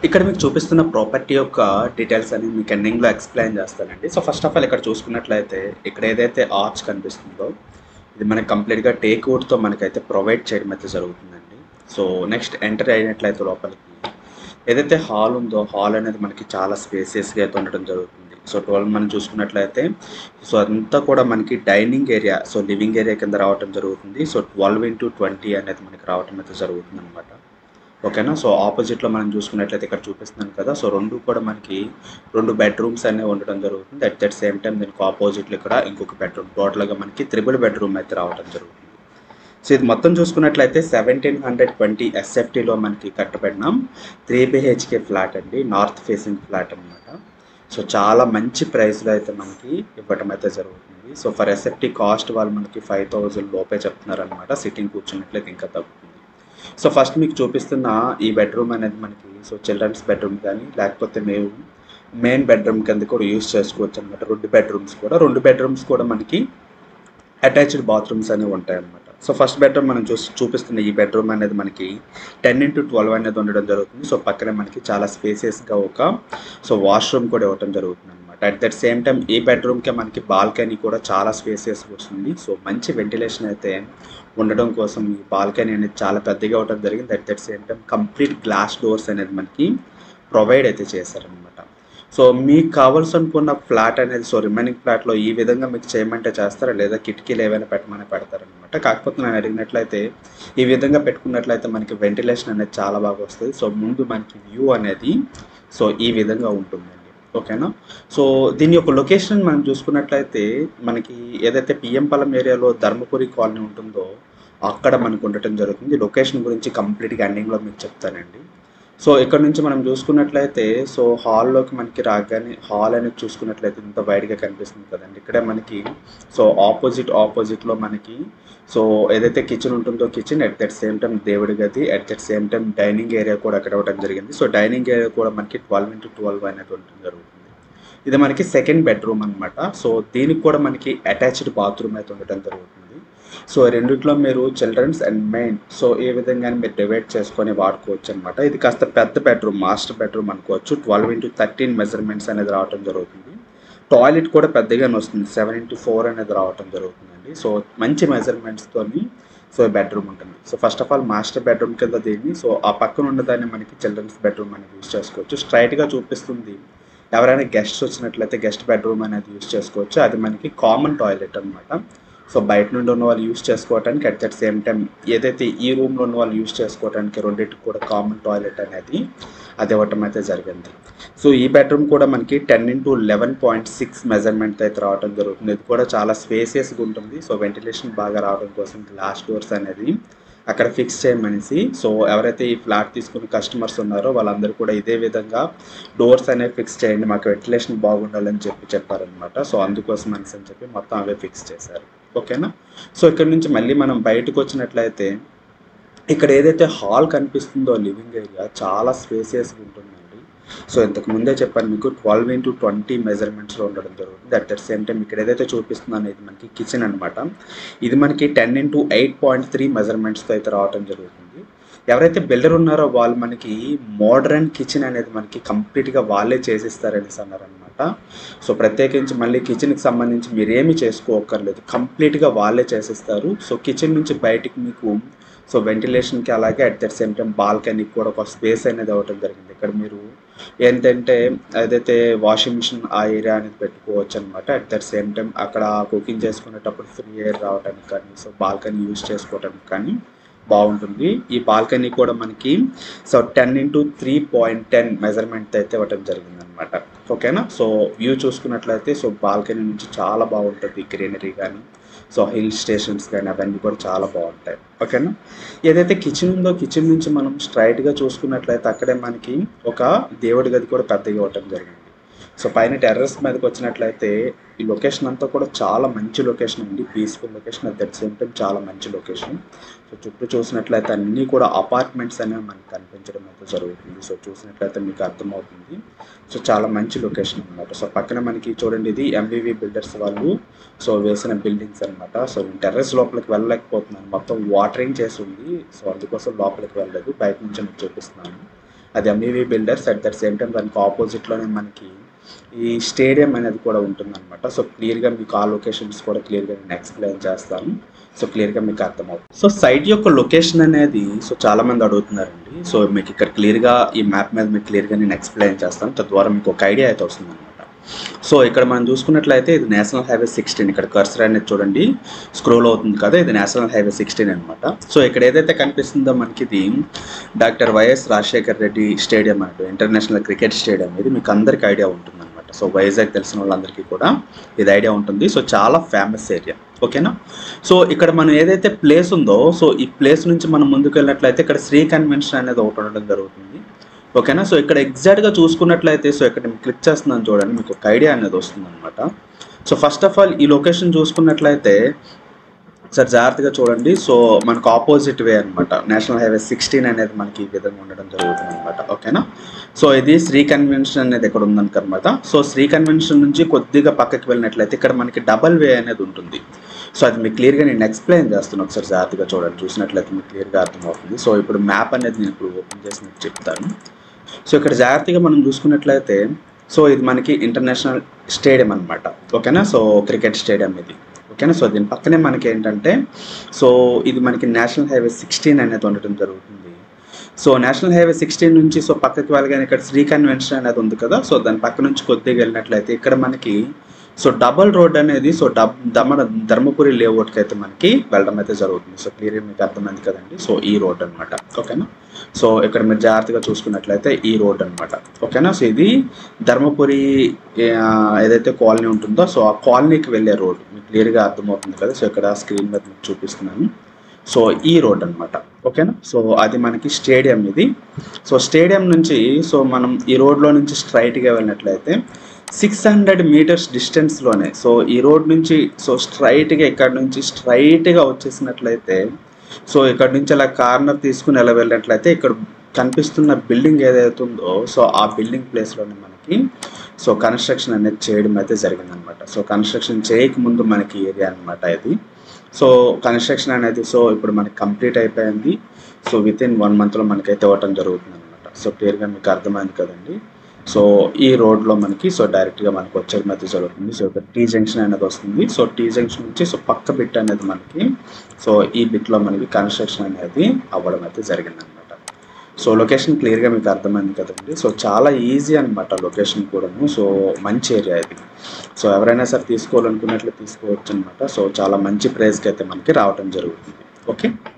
ఇక్కడ మీకు చూపిస్తున్న ప్రాపర్టీ యొక్క డీటెయిల్స్ అని మీకు ఎండింగ్లో ఎక్స్ప్లెయిన్ చేస్తానండి సో ఫస్ట్ ఆఫ్ ఆల్ ఇక్కడ చూసుకున్నట్లయితే ఇక్కడ ఏదైతే ఆర్చ్ కనిపిస్తుందో ఇది మనకి కంప్లీట్గా టేక్ వుడ్తో మనకైతే ప్రొవైడ్ చేయడం అయితే జరుగుతుందండి సో నెక్స్ట్ ఎంటర్ అయినట్లయితే లోపలికి ఏదైతే హాల్ ఉందో హాల్ అనేది మనకి చాలా స్పేసియస్గా అయితే ఉండడం జరుగుతుంది సో ట్వెల్వ్ మనం చూసుకున్నట్లయితే సో అంతా కూడా మనకి dining area so living area కింద రావడం జరుగుతుంది సో ట్వెల్వ్ ఇంటూ ట్వంటీ అనేది మనకి రావడం అయితే జరుగుతుంది అనమాట ఓకేనా సో ఆపోజిట్లో మనం చూసుకున్నట్లయితే ఇక్కడ చూపిస్తున్నాను కదా సో రెండు కూడా మనకి రెండు బెడ్రూమ్స్ అనేవి ఉండడం జరుగుతుంది అట్ దట్ సేమ్ టైం దీనికి ఆపోజిట్లో ఇక్కడ ఇంకొక బెడ్రూమ్ టోటల్గా మనకి త్రిబుల్ బెడ్రూమ్ అయితే రావడం జరుగుతుంది సో ఇది మొత్తం చూసుకున్నట్లయితే సెవెంటీన్ హండ్రెడ్ ట్వంటీ ఎస్ఎఫ్టీలో మనకి కట్టబడిన త్రీ బిహెచ్కే ఫ్లాట్ అండి నార్త్ ఫేసింగ్ ఫ్లాట్ అనమాట సో చాలా మంచి ప్రైస్లో అయితే మనకి ఇవ్వటం అయితే జరుగుతుంది సో ఫర్ ఎస్ఎఫ్టీ కాస్ట్ వాళ్ళు మనకి ఫైవ్ థౌజండ్ లోపే చెప్తున్నారు అనమాట సిట్టింగ్ కూర్చున్నట్లయితే ఇంకా తగ్గుతుంది సో ఫస్ట్ మీకు చూపిస్తున్న ఈ బెడ్రూమ్ అనేది మనకి సో చిల్డ్రన్స్ బెడ్రూమ్ కానీ లేకపోతే మేము మెయిన్ బెడ్రూమ్ కింద కూడా యూస్ చేసుకోవచ్చు అనమాట రెండు బెడ్రూమ్స్ కూడా రెండు బెడ్రూమ్స్ కూడా మనకి అటాచ్డ్ బాత్రూమ్స్ అనేవి ఉంటాయి అనమాట సో ఫస్ట్ బెడ్రూమ్ మనం చూసి చూపిస్తున్న ఈ బెడ్రూమ్ అనేది మనకి టెన్ ఇంటూ ట్వెల్వ్ అనేది ఉండడం జరుగుతుంది సో పక్కనే మనకి చాలా స్పేసెస్గా ఒక సో వాష్రూమ్ కూడా ఇవ్వడం జరుగుతుంది అనమాట అట్ దట్ సేమ్ టైం ఈ బెడ్రూమ్కే మనకి బాల్కనీ కూడా చాలా స్పేసెస్ వస్తుంది సో మంచి వెంటిలేషన్ అయితే ఉండడం కోసం ఈ బాల్కనీ అనేది చాలా పెద్దగా ఉండడం జరిగింది at that same time complete glass doors అనేది మనకి ప్రొవైడ్ అయితే చేశారనమాట సో మీకు కావాల్సి అనుకున్న ఫ్లాట్ అనేది సో రిమైనింగ్ ఫ్లాట్లో ఈ విధంగా మీకు చేయమంటే చేస్తారా లేదా కిటికీలు ఏవైనా పెట్టమని పెడతారనమాట కాకపోతే నేను అడిగినట్లయితే ఈ విధంగా పెట్టుకున్నట్లయితే మనకి వెంటిలేషన్ అనేది చాలా బాగా వస్తుంది సో ముందు మనకి వ్యూ అనేది సో ఈ విధంగా ఉంటుందండి ఓకేనా సో దీని యొక్క లొకేషన్ మనం చూసుకున్నట్లయితే మనకి ఏదైతే పిఎం పాలెం ఏరియాలో ధర్మపురి కాలనీ ఉంటుందో అక్కడ మనకు ఉండటం జరుగుతుంది లొకేషన్ గురించి కంప్లీట్గా ఎండింగ్లో మీకు చెప్తానండి సో ఇక్కడ నుంచి మనం చూసుకున్నట్లయితే సో హాల్లోకి మనకి రాగానే హాల్ అనేది చూసుకున్నట్లయితే ఇంత వైడ్గా కనిపిస్తుంది కదండి ఇక్కడే మనకి సో ఆపోజిట్ ఆపోజిట్లో మనకి సో ఏదైతే కిచెన్ ఉంటుందో kitchen at that same time దేవుడి గది at that same time dining area కూడా అక్కడ ఇవ్వడం జరిగింది సో డైనింగ్ ఏరియా కూడా మనకి ట్వెల్వ్ ఇంటూ ట్వెల్వ్ అనేది ఉండడం జరుగుతుంది ఇది మనకి సెకండ్ బెడ్రూమ్ అనమాట సో దీనికి కూడా మనకి అటాచ్డ్ బాత్రూమ్ అయితే ఉండటం జరుగుతుంది సో రెండిట్లో మీరు చిల్డ్రన్స్ అండ్ మెయిన్ సో ఏ విధంగా మీరు డివైడ్ చేసుకొని వాడుకోవచ్చు అనమాట ఇది కాస్త పెద్ద బెడ్రూమ్ మాస్టర్ బెడ్రూమ్ అనుకోవచ్చు ట్వెల్వ్ ఇంటూ థర్టీన్ మెజర్మెంట్స్ అనేది రావడం జరుగుతుంది టాయిలెట్ కూడా పెద్దగానే వస్తుంది సెవెన్ ఇంటూ ఫోర్ అనేది రావడం జరుగుతుందండి సో మంచి మెజర్మెంట్స్తోని సో బెడ్రూమ్ ఉంటుంది so first of all master bedroom కింద దీన్ని సో ఆ పక్కన ఉన్నదాన్ని మనకి చిల్డ్రన్స్ బెడ్రూమ్ అనేది యూజ్ చేసుకోవచ్చు స్ట్రైట్గా చూపిస్తుంది ఎవరైనా గెస్ట్స్ వచ్చినట్లయితే గెస్ట్ బెడ్రూమ్ అనేది యూజ్ చేసుకోవచ్చు అది మనకి కామన్ టాయిలెట్ అనమాట సో బయట నుండి ఉన్న వాళ్ళు యూస్ చేసుకోవడానికి అట్ దట్ సేమ్ టైం ఏదైతే ఈ రూమ్లో ఉన్న వాళ్ళు యూస్ చేసుకోవడానికి రెండింటికి కూడా కామన్ టాయిలెట్ అనేది అది ఇవ్వటం అయితే జరిగింది సో ఈ బెడ్రూమ్ కూడా మనకి ten into eleven point six measurement అయితే రావడం జరుగుతుంది ఇది కూడా చాలా స్పేసియస్గా ఉంటుంది సో వెంటిలేషన్ బాగా రావడం కోసం గ్లాస్ డోర్స్ అనేది అక్కడ ఫిక్స్ చేయమనేసి సో ఎవరైతే ఈ ఫ్లాట్ తీసుకున్న కస్టమర్స్ ఉన్నారో వాళ్ళందరూ కూడా ఇదే విధంగా డోర్స్ అనేవి ఫిక్స్ చేయండి మాకు వెంటిలేషన్ బాగుండాలని చెప్పి చెప్పారనమాట సో అందుకోసం అనేసి అని చెప్పి మొత్తం అవే ఫిక్స్ చేశారు ఓకేనా సో ఇక్కడ నుంచి మళ్ళీ మనం బయటకు వచ్చినట్లయితే ఇక్కడ ఏదైతే హాల్ కనిపిస్తుందో లివింగ్ ఏరియా చాలా స్పేసియస్గా ఉంటుందండి సో ఇంతకు ముందే చెప్పాను మీకు ట్వెల్వ్ ఇంటూ ట్వంటీ మెజర్మెంట్స్లో ఉండడం జరుగుతుంది అట్ దట్ సేమ్ టైం ఇక్కడ ఏదైతే చూపిస్తున్నానో ఇది మనకి కిచెన్ అనమాట ఇది మనకి ten into eight point three మెజర్మెంట్స్తో అయితే రావడం జరుగుతుంది ఎవరైతే బిల్డర్ ఉన్నారో వాళ్ళు మనకి మోడర్న్ కిచెన్ అనేది మనకి కంప్లీట్గా వాళ్ళే చేసిస్తారనేసి అన్నారనమాట సో ప్రత్యేకించి మళ్ళీ కిచెన్కి సంబంధించి మీరేమీ చేసుకోక్కర్లేదు కంప్లీట్గా వాళ్ళే చేసిస్తారు సో కిచెన్ నుంచి బయటికి మీకు సో వెంటిలేషన్కి అలాగే అట్ దట్ సేమ్ టైం బాల్కనీకి కూడా ఒక స్పేస్ అనేది అవ్వటం జరిగింది ఇక్కడ మీరు ఏంటంటే ఏదైతే వాషింగ్ మిషన్ ఆ ఏరియా అనేది పెట్టుకోవచ్చు అనమాట అట్ దట్ సేమ్ టైం అక్కడ కుకింగ్ చేసుకునేటప్పుడు ఫ్రీ ఎయిర్ రావడానికి కానీ సో బాల్కనీ యూజ్ చేసుకోవడానికి కానీ బాగుంటుంది ఈ బాల్కనీ కూడా మనకి so ten into three point ten measurement అయితే ఇవ్వటం జరిగింది అనమాట ఓకేనా సో వ్యూ చూసుకున్నట్లయితే సో బాల్కనీ నుంచి చాలా బాగుంటుంది గ్రీనరీ కానీ సో హిల్ స్టేషన్స్ కానీ అవన్నీ కూడా చాలా బాగుంటాయి ఓకేనా ఏదైతే కిచెన్ ఉందో కిచెన్ నుంచి మనం స్ట్రైట్గా చూసుకున్నట్లయితే అక్కడే మనకి ఒక దేవుడి గది కూడా పెద్దగా ఇవ్వటం జరిగింది సో పైన టెర్రస్ మీదకి వచ్చినట్లయితే ఈ లొకేషన్ అంతా కూడా చాలా మంచి లొకేషన్ అండి peaceful location at that same time చాలా మంచి లొకేషన్ సో చుట్టూ చూసినట్లయితే అన్నీ కూడా అపార్ట్మెంట్స్ అనేవి మనకు కనిపించడం అయితే జరుగుతుంది సో చూసినట్లయితే మీకు అర్థమవుతుంది సో చాలా మంచి లొకేషన్ అనమాట సో పక్కన మనకి చూడండి ఇది ఎంవివి బిల్డర్స్ వాళ్ళు సో వేసిన బిల్డింగ్స్ అనమాట సో టెర్రస్ లోపలికి వెళ్ళలేకపోతున్నాను మొత్తం వాటరింగ్ చేసి ఉంది సో అందుకోసం లోపలికి వెళ్ళలేదు బయట నుంచి మీకు చూపిస్తున్నాను అది MEV builders at that same time దానికి ఆపోజిట్లోనే మనకి ఈ స్టేడియం అనేది కూడా ఉంటుందన్నమాట సో క్లియర్గా మీకు ఆ లొకేషన్స్ కూడా క్లియర్గా నేను ఎక్స్ప్లెయిన్ చేస్తాను సో క్లియర్గా మీకు అర్థమవుతుంది సో సైట్ యొక్క లొకేషన్ అనేది సో చాలా మంది అడుగుతున్నారండి సో మీకు ఇక్కడ క్లియర్గా ఈ మ్యాప్ మీద మీకు క్లియర్గా నేను ఎక్స్ప్లెయిన్ చేస్తాను తద్వారా మీకు ఒక ఐడియా అయితే వస్తుంది అనమాట సో ఇక్కడ మనం చూసుకున్నట్లయితే ఇది నేషనల్ హైవే సిక్స్టీన్ ఇక్కడ కర్సర్ అనేది చూడండి స్క్రోల్ అవుతుంది కదా ఇది నేషనల్ హైవే సిక్స్టీన్ అనమాట సో ఇక్కడ ఏదైతే కనిపిస్తుందో మనకి ఇది doctor YS Rajasekhar Reddy stadium అన్నట్టు ఇంటర్నేషనల్ క్రికెట్ స్టేడియం ఇది మీకు అందరికీ ఐడియా ఉంటుంది అనమాట సో వైజాగ్ తెలిసిన వాళ్ళందరికీ కూడా ఇది ఐడియా ఉంటుంది సో చాలా ఫేమస్ ఏరియా ఓకేనా సో ఇక్కడ మనం ఏదైతే ప్లేస్ ఉందో సో ఈ ప్లేస్ నుంచి మనం ముందుకు వెళ్ళినట్లయితే ఇక్కడ శ్రీ కన్వెన్షన్ అనేది ఒకటి ఉండడం జరుగుతుంది ఓకేనా సో ఇక్కడ ఎగ్జాక్ట్గా చూసుకున్నట్లయితే సో ఇక్కడ నేను క్లిక్ చేస్తున్నాను చూడండి మీకు ఒక ఐడియా అనేది వస్తుంది అనమాట సో ఫస్ట్ ఆఫ్ ఆల్ ఈ లొకేషన్ చూసుకున్నట్లయితే సార్ జాగ్రత్తగా చూడండి సో మనకు ఆపోజిట్ వే అనమాట నేషనల్ హైవే సిక్స్టీన్ అనేది మనకి ఈ విధంగా ఉండడం జరుగుతుంది అనమాట ఓకేనా సో ఇది శ్రీ కన్వెన్షన్ అనేది ఇక్కడ ఉందనమాట సో శ్రీ కన్వెన్షన్ నుంచి కొద్దిగా పక్కకి వెళ్ళినట్లయితే ఇక్కడ మనకి డబల్ వే అనేది ఉంటుంది సో అది మీకు క్లియర్గా నేను ఎక్స్ప్లెయిన్ చేస్తున్నాను ఒకసారి జాగ్రత్తగా చూడండి చూసినట్లయితే మీకు క్లియర్గా అర్థమవుతుంది సో ఇప్పుడు మ్యాప్ అనేది నేను ఇప్పుడు ఓపెన్ చేసి మీకు చెప్తాను సో ఇక్కడ జాగ్రత్తగా మనం చూసుకున్నట్లయితే సో ఇది మనకి ఇంటర్నేషనల్ స్టేడియం అనమాట ఓకేనా సో క్రికెట్ స్టేడియం ఇది ఓకేనా సో దీని పక్కనే మనకి ఏంటంటే సో ఇది మనకి నేషనల్ హైవే సిక్స్టీన్ అనేది ఉండటం జరుగుతుంది సో నేషనల్ హైవే సిక్స్టీన్ నుంచి సో పక్కకి వెళ్ళగానే ఇక్కడ శ్రీ కన్వెన్షన్ అనేది ఉంది కదా సో దాని పక్క నుంచి కొద్దిగా వెళ్ళినట్లయితే ఇక్కడ మనకి సో డబల్ రోడ్ అనేది సో డబ్ దమ ధర్మపురి లేఅవుట్కి అయితే మనకి వెళ్ళడం అయితే జరుగుతుంది సో క్లియర్గా మీకు అర్థమైంది కదండి సో ఈ రోడ్ అనమాట ఓకేనా సో ఇక్కడ మీరు జాగ్రత్తగా చూసుకున్నట్లయితే ఈ రోడ్ అనమాట ఓకేనా సో ఇది ధర్మపురి ఆ, ఏదైతే కాలనీ ఉంటుందో సో ఆ కాలనీకి వెళ్ళే రోడ్ మీకు క్లియర్గా అర్థమవుతుంది కదా సో ఇక్కడ స్క్రీన్ మీద మీకు చూపిస్తున్నాను సో ఈ రోడ్ అనమాట ఓకేనా సో అది మనకి స్టేడియం ఇది సో స్టేడియం నుంచి సో మనం ఈ రోడ్లో నుంచి స్ట్రైట్గా వెళ్ళినట్లయితే సిక్స్ హండ్రెడ్ మీటర్స్ డిస్టెన్స్లోనే సో ఈ రోడ్ నుంచి సో స్ట్రైట్గా ఇక్కడ నుంచి స్ట్రైట్గా వచ్చేసినట్లయితే సో ఇక్కడ నుంచి అలా కార్నర్ తీసుకుని ఎలా వెళ్ళినట్లయితే ఇక్కడ కనిపిస్తున్న బిల్డింగ్ ఏదైతే ఉందో సో ఆ బిల్డింగ్ ప్లేస్లోనే మనకి సో కన్స్ట్రక్షన్ అనేది చేయడం అయితే జరిగిందనమాట సో కన్స్ట్రక్షన్ చేయకముందు మనకి ఏరియా అనమాట ఇది సో కన్స్ట్రక్షన్ అనేది సో ఇప్పుడు మనకి కంప్లీట్ అయిపోయింది సో విత్ ఇన్ వన్ మంత్లో మనకైతే ఇవ్వటం జరుగుతుంది అనమాట సో క్లియర్గా మీకు అర్థమైంది కదండి సో ఈ రోడ్లో మనకి సో డైరెక్ట్గా మనకి వచ్చేది మధ్య జరుగుతుంది సో ఇక్కడ టీ జంక్షన్ అనేది వస్తుంది సో టీ జంక్షన్ నుంచి సో పక్క బిట్ అనేది మనకి సో ఈ బిట్లో మనకి కన్స్ట్రక్షన్ అనేది అవ్వడం అయితే జరిగిందనమాట సో లొకేషన్ క్లియర్గా మీకు అర్థమైంది కదండి సో చాలా ఈజీ అనమాట లొకేషన్ కూడాను సో మంచి ఏరియా ఇది సో ఎవరైనా సరే తీసుకోవాలనుకున్నట్లు తీసుకోవచ్చు అనమాట సో చాలా మంచి ప్రైస్కి అయితే మనకి రావడం జరుగుతుంది ఓకే